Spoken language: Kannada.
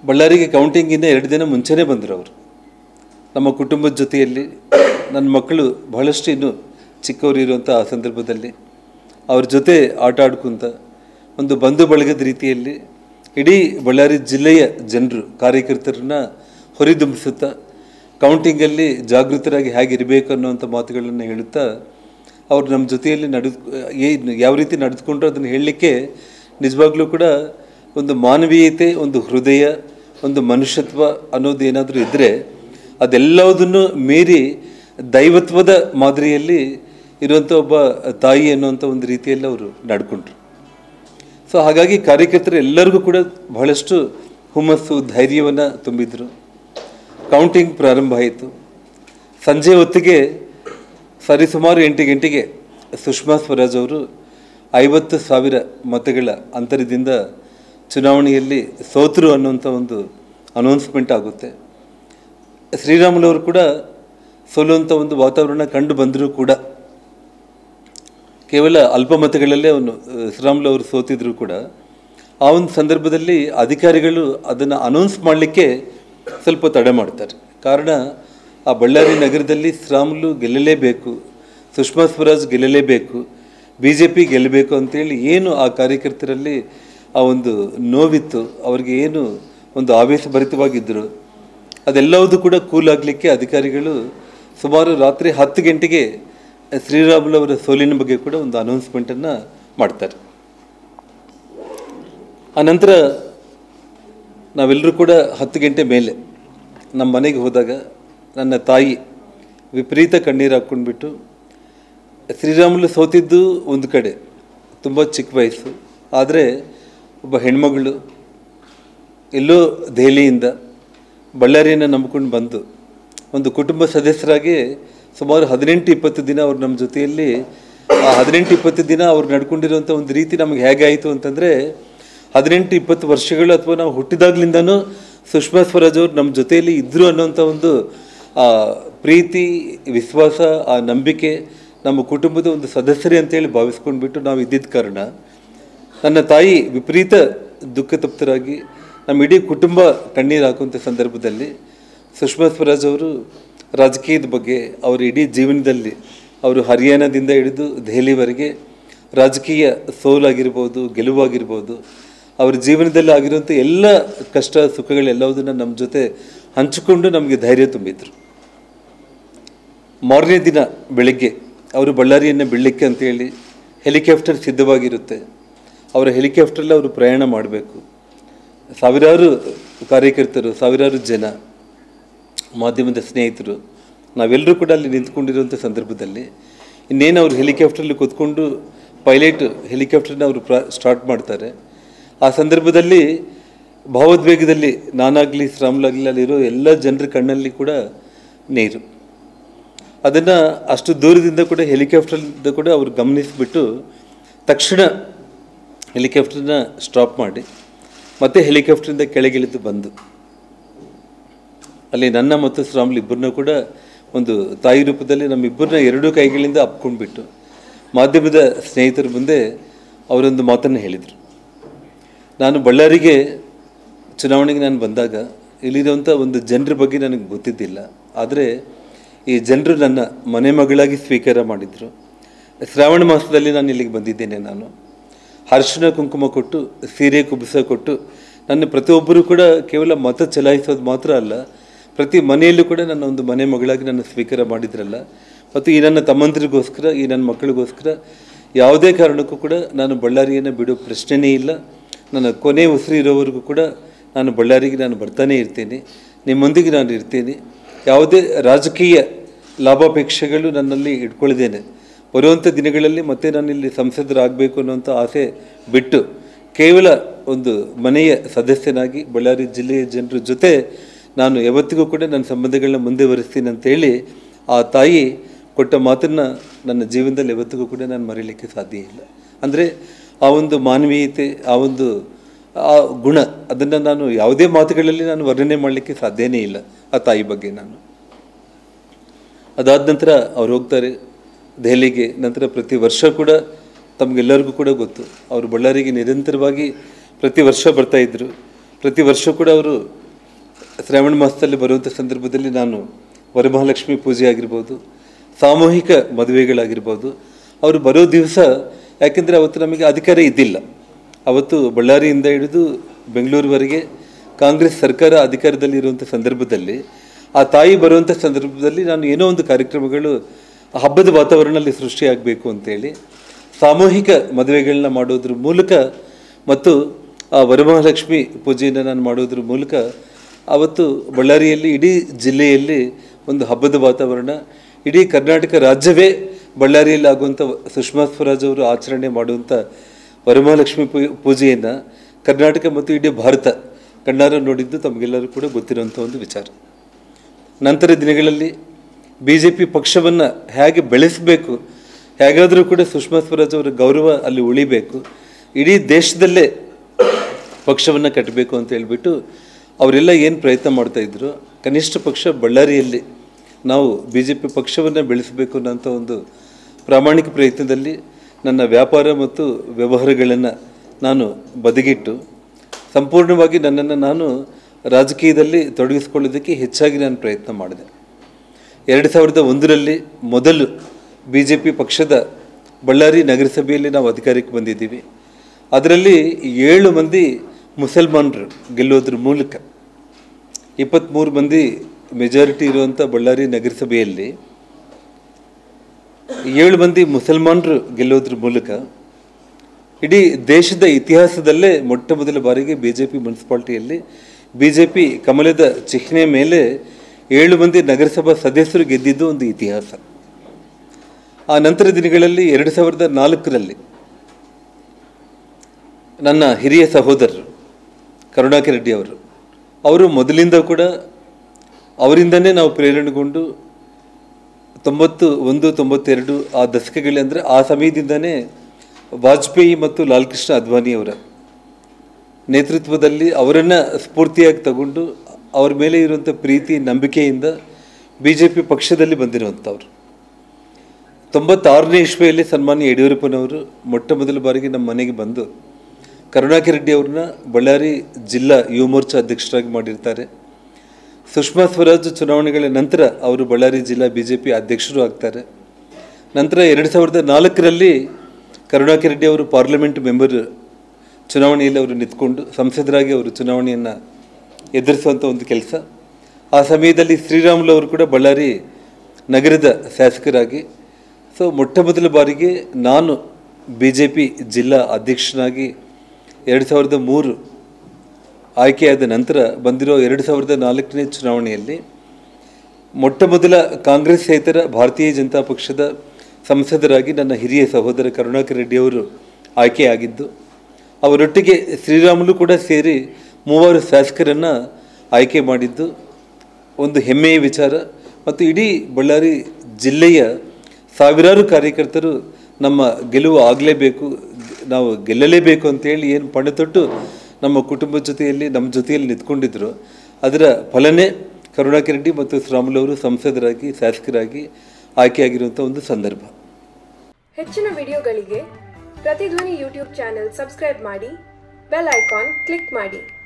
ಬಳ್ಳಾರಿಗೆ ಕೌಂಟಿಂಗಿಂದ ಎರಡು ದಿನ ಮುಂಚೆನೇ ಬಂದರು ಅವರು ನಮ್ಮ ಕುಟುಂಬದ ಜೊತೆಯಲ್ಲಿ ನನ್ನ ಮಕ್ಕಳು ಬಹಳಷ್ಟು ಇನ್ನು ಚಿಕ್ಕವರು ಇರುವಂಥ ಆ ಸಂದರ್ಭದಲ್ಲಿ ಅವ್ರ ಜೊತೆ ಆಟ ಆಡ್ಕೊಂತ ಒಂದು ಬಂಧು ಬಳಗದ ರೀತಿಯಲ್ಲಿ ಇಡೀ ಬಳ್ಳಾರಿ ಜಿಲ್ಲೆಯ ಜನರು ಕಾರ್ಯಕರ್ತರನ್ನ ಹೊರಿದುಂಬಿಸುತ್ತಾ ಕೌಂಟಿಂಗಲ್ಲಿ ಜಾಗೃತರಾಗಿ ಹೇಗಿರಬೇಕು ಅನ್ನುವಂಥ ಮಾತುಗಳನ್ನು ಹೇಳುತ್ತಾ ಅವ್ರು ನಮ್ಮ ಜೊತೆಯಲ್ಲಿ ನಡೆದು ಏನು ಯಾವ ರೀತಿ ನಡೆದುಕೊಂಡ್ರು ಅದನ್ನು ಹೇಳಲಿಕ್ಕೆ ನಿಜವಾಗ್ಲೂ ಕೂಡ ಒಂದು ಮಾನವೀಯತೆ ಒಂದು ಹೃದಯ ಒಂದು ಮನುಷ್ಯತ್ವ ಅನ್ನೋದು ಏನಾದರೂ ಇದ್ದರೆ ಅದೆಲ್ಲವುದನ್ನು ಮೀರಿ ದೈವತ್ವದ ಮಾದರಿಯಲ್ಲಿ ಇರುವಂಥ ಒಬ್ಬ ತಾಯಿ ಅನ್ನುವಂಥ ಒಂದು ರೀತಿಯಲ್ಲಿ ಅವರು ನಡ್ಕೊಂಡ್ರು ಸೊ ಹಾಗಾಗಿ ಕಾರ್ಯಕರ್ತರು ಎಲ್ಲರಿಗೂ ಕೂಡ ಬಹಳಷ್ಟು ಹುಮ್ಮಸ್ಸು ಧೈರ್ಯವನ್ನು ತುಂಬಿದ್ರು ಕೌಂಟಿಂಗ್ ಪ್ರಾರಂಭ ಆಯಿತು ಸಂಜೆ ಹೊತ್ತಿಗೆ ಸರಿಸುಮಾರು ಎಂಟು ಗಂಟೆಗೆ ಸುಷ್ಮಾ ಸ್ವರಾಜ್ ಅವರು ಐವತ್ತು ಸಾವಿರ ಮತಗಳ ಅಂತರದಿಂದ ಚುನಾವಣೆಯಲ್ಲಿ ಸೋತರು ಅನ್ನುವಂಥ ಒಂದು ಅನೌನ್ಸ್ಮೆಂಟ್ ಆಗುತ್ತೆ ಶ್ರೀರಾಮುಲವರು ಕೂಡ ಸೋಲುವಂಥ ಒಂದು ವಾತಾವರಣ ಕಂಡು ಬಂದರೂ ಕೂಡ ಕೇವಲ ಅಲ್ಪ ಮತಗಳಲ್ಲೇ ಅವನು ಶ್ರೀರಾಮುಲು ಅವರು ಸೋತಿದ್ರು ಕೂಡ ಆ ಒಂದು ಸಂದರ್ಭದಲ್ಲಿ ಅಧಿಕಾರಿಗಳು ಅದನ್ನು ಅನೌನ್ಸ್ ಮಾಡಲಿಕ್ಕೆ ಸ್ವಲ್ಪ ತಡೆ ಮಾಡ್ತಾರೆ ಕಾರಣ ಆ ಬಳ್ಳಾರಿ ನಗರದಲ್ಲಿ ಶ್ರೀರಾಮುಲು ಗೆಲ್ಲಲೇಬೇಕು ಸುಷ್ಮಾ ಸ್ವರಾಜ್ ಗೆಲ್ಲಲೇಬೇಕು ಬಿ ಜೆ ಪಿ ಗೆಲ್ಲಬೇಕು ಅಂತೇಳಿ ಏನು ಆ ಕಾರ್ಯಕರ್ತರಲ್ಲಿ ಆ ಒಂದು ನೋವಿತ್ತು ಅವ್ರಿಗೆ ಏನು ಒಂದು ಆವೇಶಭರಿತವಾಗಿದ್ದರು ಅದೆಲ್ಲವೂ ಕೂಡ ಕೂಲ್ ಆಗಲಿಕ್ಕೆ ಅಧಿಕಾರಿಗಳು ಸುಮಾರು ರಾತ್ರಿ ಹತ್ತು ಗಂಟೆಗೆ ಶ್ರೀರಾಮುಲು ಅವರ ಸೋಲಿನ ಬಗ್ಗೆ ಕೂಡ ಒಂದು ಅನೌನ್ಸ್ಮೆಂಟನ್ನು ಮಾಡ್ತಾರೆ ಆನಂತರ ನಾವೆಲ್ಲರೂ ಕೂಡ ಹತ್ತು ಗಂಟೆ ಮೇಲೆ ನಮ್ಮ ಮನೆಗೆ ಹೋದಾಗ ನನ್ನ ತಾಯಿ ವಿಪರೀತ ಕಣ್ಣೀರು ಹಾಕ್ಕೊಂಡ್ಬಿಟ್ಟು ಶ್ರೀರಾಮುಲು ಸೋತಿದ್ದು ಒಂದು ಕಡೆ ತುಂಬ ಚಿಕ್ಕ ವಯಸ್ಸು ಆದರೆ ಒಬ್ಬ ಹೆಣ್ಮಗಳು ಎಲ್ಲೋ ದೆಹಲಿಯಿಂದ ಬಳ್ಳಾರಿಯನ್ನು ನಂಬ್ಕೊಂಡು ಬಂದು ಒಂದು ಕುಟುಂಬ ಸದಸ್ಯರಾಗಿ ಸುಮಾರು ಹದಿನೆಂಟು ಇಪ್ಪತ್ತು ದಿನ ಅವ್ರು ನಮ್ಮ ಜೊತೆಯಲ್ಲಿ ಆ ಹದಿನೆಂಟು ಇಪ್ಪತ್ತು ದಿನ ಅವ್ರು ನಡ್ಕೊಂಡಿರುವಂಥ ಒಂದು ರೀತಿ ನಮಗೆ ಹೇಗೆ ಆಯಿತು ಅಂತಂದರೆ ಹದಿನೆಂಟು ಇಪ್ಪತ್ತು ವರ್ಷಗಳು ಅಥವಾ ನಾವು ಹುಟ್ಟಿದಾಗ್ಲಿಂದನೂ ಸುಷ್ಮಾ ಸ್ವರಾಜ್ ಅವರು ನಮ್ಮ ಜೊತೆಯಲ್ಲಿ ಇದ್ದರು ಅನ್ನೋಂಥ ಒಂದು ಆ ಪ್ರೀತಿ ವಿಶ್ವಾಸ ಆ ನಂಬಿಕೆ ನಮ್ಮ ಕುಟುಂಬದ ಒಂದು ಸದಸ್ಯರೇ ಅಂತೇಳಿ ಭಾವಿಸ್ಕೊಂಡ್ಬಿಟ್ಟು ನಾವು ಇದ್ದಿದ್ದ ಕಾರಣ ನನ್ನ ತಾಯಿ ವಿಪರೀತ ದುಃಖ ತಪ್ತರಾಗಿ ನಮ್ಮ ಇಡೀ ಕುಟುಂಬ ಕಣ್ಣೀರು ಹಾಕುವಂಥ ಸಂದರ್ಭದಲ್ಲಿ ಸುಷ್ಮಾ ಸ್ವರಾಜ್ ಅವರು ರಾಜಕೀಯದ ಬಗ್ಗೆ ಅವರ ಇಡೀ ಜೀವನದಲ್ಲಿ ಅವರು ಹರಿಯಾಣದಿಂದ ಹಿಡಿದು ದೆಹಲಿವರೆಗೆ ರಾಜಕೀಯ ಸೋಲಾಗಿರ್ಬೋದು ಗೆಲುವಾಗಿರ್ಬೋದು ಅವ್ರ ಜೀವನದಲ್ಲಿ ಆಗಿರುವಂಥ ಎಲ್ಲ ಕಷ್ಟ ಸುಖಗಳೆಲ್ಲವುದನ್ನು ನಮ್ಮ ಜೊತೆ ಹಂಚಿಕೊಂಡು ನಮಗೆ ಧೈರ್ಯ ತುಂಬಿದ್ರು ಮಾರನೇ ದಿನ ಬೆಳಗ್ಗೆ ಅವರು ಬಳ್ಳಾರಿಯನ್ನು ಬಿಡಲಿಕ್ಕೆ ಅಂತೇಳಿ ಹೆಲಿಕಾಪ್ಟರ್ ಸಿದ್ಧವಾಗಿರುತ್ತೆ ಅವರ ಹೆಲಿಕಾಪ್ಟರಲ್ಲಿ ಅವರು ಪ್ರಯಾಣ ಮಾಡಬೇಕು ಸಾವಿರಾರು ಕಾರ್ಯಕರ್ತರು ಸಾವಿರಾರು ಜನ ಮಾಧ್ಯಮದ ಸ್ನೇಹಿತರು ನಾವೆಲ್ಲರೂ ಕೂಡ ಅಲ್ಲಿ ನಿಂತ್ಕೊಂಡಿರುವಂಥ ಸಂದರ್ಭದಲ್ಲಿ ಇನ್ನೇನು ಅವರು ಹೆಲಿಕಾಪ್ಟ್ರಲ್ಲಿ ಕೂತ್ಕೊಂಡು ಪೈಲಟ್ ಹೆಲಿಕಾಪ್ಟರ್ನ ಅವರು ಪ್ರ ಸ್ಟಾರ್ಟ್ ಮಾಡ್ತಾರೆ ಆ ಸಂದರ್ಭದಲ್ಲಿ ಭಾವೋದ್ವೇಗದಲ್ಲಿ ನಾನಾಗಲಿ ಶ್ರಾಮ್ಲಾಗಲಿ ಅಲ್ಲಿರೋ ಎಲ್ಲ ಜನರ ಕಣ್ಣಲ್ಲಿ ಕೂಡ ನೀರು ಅದನ್ನು ಅಷ್ಟು ದೂರದಿಂದ ಕೂಡ ಹೆಲಿಕಾಪ್ಟರ್ದಿಂದ ಕೂಡ ಅವರು ಗಮನಿಸಿಬಿಟ್ಟು ತಕ್ಷಣ ಹೆಲಿಕಾಪ್ಟರ್ನ ಸ್ಟಾಪ್ ಮಾಡಿ ಮತ್ತೆ ಹೆಲಿಕಾಪ್ಟರಿಂದ ಕೆಳಗಿಳಿದು ಬಂದು ಅಲ್ಲಿ ನನ್ನ ಮತ್ತು ಶ್ರಾಮ್ಲಿ ಇಬ್ಬರನ್ನ ಕೂಡ ಒಂದು ತಾಯಿ ರೂಪದಲ್ಲಿ ನಮ್ಮಿಬ್ಬರನ್ನ ಎರಡೂ ಕೈಗಳಿಂದ ಅಪ್ಕೊಂಡ್ಬಿಟ್ಟು ಮಾಧ್ಯಮದ ಸ್ನೇಹಿತರ ಮುಂದೆ ಅವರೊಂದು ಮಾತನ್ನು ಹೇಳಿದರು ನಾನು ಬಳ್ಳಾರಿಗೆ ಚುನಾವಣೆಗೆ ನಾನು ಬಂದಾಗ ಇಲ್ಲಿರುವಂಥ ಒಂದು ಜನರ ಬಗ್ಗೆ ನನಗೆ ಗೊತ್ತಿದ್ದಿಲ್ಲ ಆದರೆ ಈ ಜನರು ನನ್ನ ಮನೆ ಮಗಳಾಗಿ ಸ್ವೀಕಾರ ಮಾಡಿದರು ಶ್ರಾವಣ ಮಾಸದಲ್ಲಿ ನಾನು ಇಲ್ಲಿಗೆ ಬಂದಿದ್ದೇನೆ ನಾನು ಅರಿಶಿನ ಕುಂಕುಮ ಕೊಟ್ಟು ಸೀರೆ ಕುಬಸ ಕೊಟ್ಟು ನನ್ನ ಪ್ರತಿಯೊಬ್ಬರೂ ಕೂಡ ಕೇವಲ ಮತ ಚಲಾಯಿಸೋದು ಮಾತ್ರ ಅಲ್ಲ ಪ್ರತಿ ಮನೆಯಲ್ಲೂ ಕೂಡ ನನ್ನ ಒಂದು ಮನೆ ಮಗಳಾಗಿ ನನ್ನ ಸ್ವೀಕಾರ ಮಾಡಿದ್ರಲ್ಲ ಮತ್ತು ಈ ನನ್ನ ತಮ್ಮಂದಿರಿಗೋಸ್ಕರ ಈ ನನ್ನ ಮಕ್ಕಳಿಗೋಸ್ಕರ ಯಾವುದೇ ಕಾರಣಕ್ಕೂ ಕೂಡ ನಾನು ಬಳ್ಳಾರಿಯನ್ನು ಬಿಡೋ ಪ್ರಶ್ನೆನೇ ಇಲ್ಲ ನನ್ನ ಕೊನೆ ಉಸಿರು ಇರೋವರೆಗೂ ಕೂಡ ನಾನು ಬಳ್ಳಾರಿಗೆ ನಾನು ಬರ್ತಾನೆ ಇರ್ತೀನಿ ನಿಮ್ಮೊಂದಿಗೆ ನಾನು ಇರ್ತೀನಿ ಯಾವುದೇ ರಾಜಕೀಯ ಲಾಭಾಪೇಕ್ಷೆಗಳು ನನ್ನಲ್ಲಿ ಇಟ್ಕೊಳ್ಳಿದ್ದೇನೆ ಬರುವಂಥ ದಿನಗಳಲ್ಲಿ ಮತ್ತೆ ನಾನು ಇಲ್ಲಿ ಸಂಸದರಾಗಬೇಕು ಅನ್ನುವಂಥ ಆಸೆ ಬಿಟ್ಟು ಕೇವಲ ಒಂದು ಮನೆಯ ಸದಸ್ಯನಾಗಿ ಬಳ್ಳಾರಿ ಜಿಲ್ಲೆಯ ಜನರ ಜೊತೆ ನಾನು ಯಾವತ್ತಿಗೂ ಕೂಡ ನನ್ನ ಸಂಬಂಧಗಳನ್ನ ಮುಂದುವರಿಸ್ತೀನಿ ಅಂತೇಳಿ ಆ ತಾಯಿ ಕೊಟ್ಟ ಮಾತನ್ನು ನನ್ನ ಜೀವನದಲ್ಲಿ ಯಾವತ್ತಿಗೂ ಕೂಡ ನಾನು ಮರೀಲಿಕ್ಕೆ ಸಾಧ್ಯ ಇಲ್ಲ ಅಂದರೆ ಆ ಒಂದು ಮಾನವೀಯತೆ ಆ ಒಂದು ಆ ಗುಣ ಅದನ್ನು ನಾನು ಯಾವುದೇ ಮಾತುಗಳಲ್ಲಿ ನಾನು ವರ್ಣನೆ ಮಾಡಲಿಕ್ಕೆ ಸಾಧ್ಯನೇ ಇಲ್ಲ ಆ ತಾಯಿ ಬಗ್ಗೆ ನಾನು ಅದಾದ ನಂತರ ಅವ್ರು ಹೋಗ್ತಾರೆ ದೆಹಲಿಗೆ ನಂತರ ಪ್ರತಿ ವರ್ಷ ಕೂಡ ತಮಗೆಲ್ಲರಿಗೂ ಕೂಡ ಗೊತ್ತು ಅವರು ಬಳ್ಳಾರಿಗೆ ನಿರಂತರವಾಗಿ ಪ್ರತಿ ವರ್ಷ ಬರ್ತಾ ಇದ್ರು ಪ್ರತಿ ವರ್ಷ ಕೂಡ ಅವರು ಶ್ರಾವಣ ಮಾಸದಲ್ಲಿ ಬರುವಂಥ ಸಂದರ್ಭದಲ್ಲಿ ನಾನು ವರಮಹಾಲಕ್ಷ್ಮಿ ಪೂಜೆ ಆಗಿರ್ಬೋದು ಸಾಮೂಹಿಕ ಮದುವೆಗಳಾಗಿರ್ಬೋದು ಅವರು ಬರೋ ದಿವಸ ಯಾಕೆಂದರೆ ಅವತ್ತು ನಮಗೆ ಅಧಿಕಾರ ಇದ್ದಿಲ್ಲ ಅವತ್ತು ಬಳ್ಳಾರಿಯಿಂದ ಹಿಡಿದು ಬೆಂಗಳೂರುವರೆಗೆ ಕಾಂಗ್ರೆಸ್ ಸರ್ಕಾರ ಅಧಿಕಾರದಲ್ಲಿ ಇರುವಂಥ ಸಂದರ್ಭದಲ್ಲಿ ಆ ತಾಯಿ ಬರುವಂಥ ಸಂದರ್ಭದಲ್ಲಿ ನಾನು ಏನೋ ಒಂದು ಕಾರ್ಯಕ್ರಮಗಳು ಹಬ್ಬದ ವಾತಾವರಣದಲ್ಲಿ ಸೃಷ್ಟಿಯಾಗಬೇಕು ಅಂತೇಳಿ ಸಾಮೂಹಿಕ ಮದುವೆಗಳನ್ನ ಮಾಡೋದ್ರ ಮೂಲಕ ಮತ್ತು ಆ ವರಮಹಾಲಕ್ಷ್ಮಿ ಪೂಜೆಯನ್ನು ನಾನು ಮಾಡೋದ್ರ ಮೂಲಕ ಅವತ್ತು ಬಳ್ಳಾರಿಯಲ್ಲಿ ಇಡೀ ಜಿಲ್ಲೆಯಲ್ಲಿ ಒಂದು ಹಬ್ಬದ ವಾತಾವರಣ ಇಡೀ ಕರ್ನಾಟಕ ರಾಜ್ಯವೇ ಬಳ್ಳಾರಿಯಲ್ಲಿ ಆಗುವಂಥ ಸುಷ್ಮಾ ಸ್ವರಾಜ್ ಅವರು ಆಚರಣೆ ಮಾಡುವಂಥ ವರಮಹಾಲಕ್ಷ್ಮಿ ಪೂ ಪೂಜೆಯನ್ನು ಕರ್ನಾಟಕ ಮತ್ತು ಇಡೀ ಭಾರತ ಕಣ್ಣಾರ ನೋಡಿದ್ದು ತಮಗೆಲ್ಲರೂ ಕೂಡ ಗೊತ್ತಿರುವಂಥ ಒಂದು ವಿಚಾರ ನಂತರ ದಿನಗಳಲ್ಲಿ ಬಿ ಜೆ ಪಿ ಪಕ್ಷವನ್ನು ಹೇಗೆ ಬೆಳೆಸಬೇಕು ಹೇಗಾದರೂ ಕೂಡ ಸುಷ್ಮಾ ಸ್ವರಾಜ್ ಅವರ ಗೌರವ ಅಲ್ಲಿ ಉಳಿಬೇಕು ಇಡೀ ದೇಶದಲ್ಲೇ ಪಕ್ಷವನ್ನು ಕಟ್ಟಬೇಕು ಅಂತ ಹೇಳ್ಬಿಟ್ಟು ಅವರೆಲ್ಲ ಏನು ಪ್ರಯತ್ನ ಮಾಡ್ತಾ ಇದ್ರು ಕನಿಷ್ಠ ಪಕ್ಷ ಬಳ್ಳಾರಿಯಲ್ಲಿ ನಾವು ಬಿ ಜೆ ಪಿ ಪಕ್ಷವನ್ನು ಬೆಳೆಸಬೇಕು ಅನ್ನೋಂಥ ಒಂದು ಪ್ರಾಮಾಣಿಕ ಪ್ರಯತ್ನದಲ್ಲಿ ನನ್ನ ವ್ಯಾಪಾರ ಮತ್ತು ವ್ಯವಹಾರಗಳನ್ನು ನಾನು ಬದಿಗಿಟ್ಟು ಸಂಪೂರ್ಣವಾಗಿ ನನ್ನನ್ನು ನಾನು ರಾಜಕೀಯದಲ್ಲಿ ತೊಡಗಿಸಿಕೊಳ್ಳೋದಕ್ಕೆ ಹೆಚ್ಚಾಗಿ ನಾನು ಪ್ರಯತ್ನ ಮಾಡಿದೆ ಎರಡು ಸಾವಿರದ ಒಂದರಲ್ಲಿ ಮೊದಲು ಬಿ ಜೆ ಪಿ ಪಕ್ಷದ ಬಳ್ಳಾರಿ ನಗರಸಭೆಯಲ್ಲಿ ನಾವು ಅಧಿಕಾರಕ್ಕೆ ಬಂದಿದ್ದೀವಿ ಅದರಲ್ಲಿ ಏಳು ಮಂದಿ ಮುಸಲ್ಮಾನರು ಗೆಲ್ಲೋದ್ರ ಮೂಲಕ ಇಪ್ಪತ್ತ್ಮೂರು ಮಂದಿ ಮೆಜಾರಿಟಿ ಇರುವಂಥ ಬಳ್ಳಾರಿ ನಗರಸಭೆಯಲ್ಲಿ ಏಳು ಮಂದಿ ಮುಸಲ್ಮಾನರು ಗೆಲ್ಲೋದ್ರ ಮೂಲಕ ಇಡೀ ದೇಶದ ಇತಿಹಾಸದಲ್ಲೇ ಮೊಟ್ಟ ಮೊದಲ ಬಾರಿಗೆ ಬಿ ಜೆ ಪಿ ಮುನ್ಸಿಪಾಲ್ಟಿಯಲ್ಲಿ ಬಿ ಜೆ ಪಿ ಕಮಲದ ಚಿಹ್ನೆ ಮೇಲೆ ಏಳು ಮಂದಿ ನಗರಸಭಾ ಸದಸ್ಯರು ಗೆದ್ದಿದ್ದು ಒಂದು ಇತಿಹಾಸ ಆ ನಂತರ ದಿನಗಳಲ್ಲಿ ಎರಡು ಸಾವಿರದ ನಾಲ್ಕರಲ್ಲಿ ನನ್ನ ಹಿರಿಯ ಸಹೋದರರು ಕರುಣಾಕರ್ ರೆಡ್ಡಿ ಅವರು ಅವರು ಮೊದಲಿಂದ ಕೂಡ ಅವರಿಂದನೇ ನಾವು ಪ್ರೇರಣೆಗೊಂಡು ತೊಂಬತ್ತು ಒಂದು ತೊಂಬತ್ತೆರಡು ಆ ದಶಕಗಳಲ್ಲಿ ಅಂದರೆ ಆ ಸಮಯದಿಂದನೇ ವಾಜಪೇಯಿ ಮತ್ತು ಲಾಲ್ ಕೃಷ್ಣ ಅದ್ವಾನಿ ಅವರ ನೇತೃತ್ವದಲ್ಲಿ ಅವರನ್ನು ಸ್ಫೂರ್ತಿಯಾಗಿ ತಗೊಂಡು ಅವ್ರ ಮೇಲೆ ಇರುವಂಥ ಪ್ರೀತಿ ನಂಬಿಕೆಯಿಂದ ಬಿ ಜೆ ಪಿ ಪಕ್ಷದಲ್ಲಿ ಬಂದಿರುವಂಥವ್ರು ತೊಂಬತ್ತಾರನೇ ಇಸ್ವಿಯಲ್ಲಿ ಸನ್ಮಾನ್ಯ ಯಡಿಯೂರಪ್ಪನವರು ಮೊಟ್ಟ ಮೊದಲ ಬಾರಿಗೆ ನಮ್ಮ ಮನೆಗೆ ಬಂದು ಕರುಣಾಕರ್ ರೆಡ್ಡಿ ಅವ್ರನ್ನ ಬಳ್ಳಾರಿ ಜಿಲ್ಲಾ ಯುವ ಮೋರ್ಚಾ ಅಧ್ಯಕ್ಷರಾಗಿ ಮಾಡಿರ್ತಾರೆ ಸುಷ್ಮಾ ಸ್ವರಾಜ್ ಚುನಾವಣೆಗಳ ನಂತರ ಅವರು ಬಳ್ಳಾರಿ ಜಿಲ್ಲಾ ಬಿ ಜೆ ಪಿ ಅಧ್ಯಕ್ಷರು ಆಗ್ತಾರೆ ನಂತರ ಎರಡು ಸಾವಿರದ ನಾಲ್ಕರಲ್ಲಿ ಕರುಣಾಕರ್ ರೆಡ್ಡಿ ಅವರು ಪಾರ್ಲಿಮೆಂಟ್ ಮೆಂಬರ್ ಚುನಾವಣೆಯಲ್ಲಿ ಅವರು ನಿಂತ್ಕೊಂಡು ಸಂಸದರಾಗಿ ಅವರು ಚುನಾವಣೆಯನ್ನು ಎದುರಿಸುವಂಥ ಒಂದು ಕೆಲಸ ಆ ಸಮಯದಲ್ಲಿ ಶ್ರೀರಾಮುಲು ಅವರು ಕೂಡ ಬಳ್ಳಾರಿ ನಗರದ ಶಾಸಕರಾಗಿ ಸೊ ಮೊಟ್ಟ ಮೊದಲ ಬಾರಿಗೆ ನಾನು ಬಿ ಜೆ ಪಿ ಜಿಲ್ಲಾ ಅಧ್ಯಕ್ಷನಾಗಿ ಎರಡು ಸಾವಿರದ ಮೂರು ಆಯ್ಕೆಯಾದ ನಂತರ ಬಂದಿರೋ ಎರಡು ಸಾವಿರದ ನಾಲ್ಕನೇ ಚುನಾವಣೆಯಲ್ಲಿ ಮೊಟ್ಟ ಮೊದಲ ಕಾಂಗ್ರೆಸ್ಸೇತರ ಭಾರತೀಯ ಜನತಾ ಪಕ್ಷದ ಸಂಸದರಾಗಿ ನನ್ನ ಹಿರಿಯ ಸಹೋದರ ಕರುಣಾಕರ್ ರೆಡ್ಡಿ ಅವರು ಆಯ್ಕೆಯಾಗಿದ್ದು ಅವರೊಟ್ಟಿಗೆ ಶ್ರೀರಾಮುಲು ಕೂಡ ಸೇರಿ ಮೂವರು ಶಾಸಕರನ್ನು ಆಯ್ಕೆ ಮಾಡಿದ್ದು ಒಂದು ಹೆಮ್ಮೆಯ ವಿಚಾರ ಮತ್ತು ಇಡೀ ಬಳ್ಳಾರಿ ಜಿಲ್ಲೆಯ ಸಾವಿರಾರು ಕಾರ್ಯಕರ್ತರು ನಮ್ಮ ಗೆಲುವು ಆಗಲೇಬೇಕು ನಾವು ಗೆಲ್ಲಲೇಬೇಕು ಅಂತೇಳಿ ಏನು ಪಣತೊಟ್ಟು ನಮ್ಮ ಕುಟುಂಬದ ಜೊತೆಯಲ್ಲಿ ನಮ್ಮ ಜೊತೆಯಲ್ಲಿ ನಿಂತ್ಕೊಂಡಿದ್ರು ಅದರ ಫಲನೇ ಕರುಣಾಕರ್ ರೆಡ್ಡಿ ಮತ್ತು ಶ್ರೀರಾಮುಲು ಅವರು ಸಂಸದರಾಗಿ ಶಾಸಕರಾಗಿ ಆಯ್ಕೆಯಾಗಿರುವಂಥ ಒಂದು ಸಂದರ್ಭ ಹೆಚ್ಚಿನ ವಿಡಿಯೋಗಳಿಗೆ ಪ್ರತಿಧ್ವನಿ ಯೂಟ್ಯೂಬ್ ಚಾನೆಲ್ ಸಬ್ಸ್ಕ್ರೈಬ್ ಮಾಡಿ ಬೆಲ್ ಐಕಾನ್ ಕ್ಲಿಕ್ ಮಾಡಿ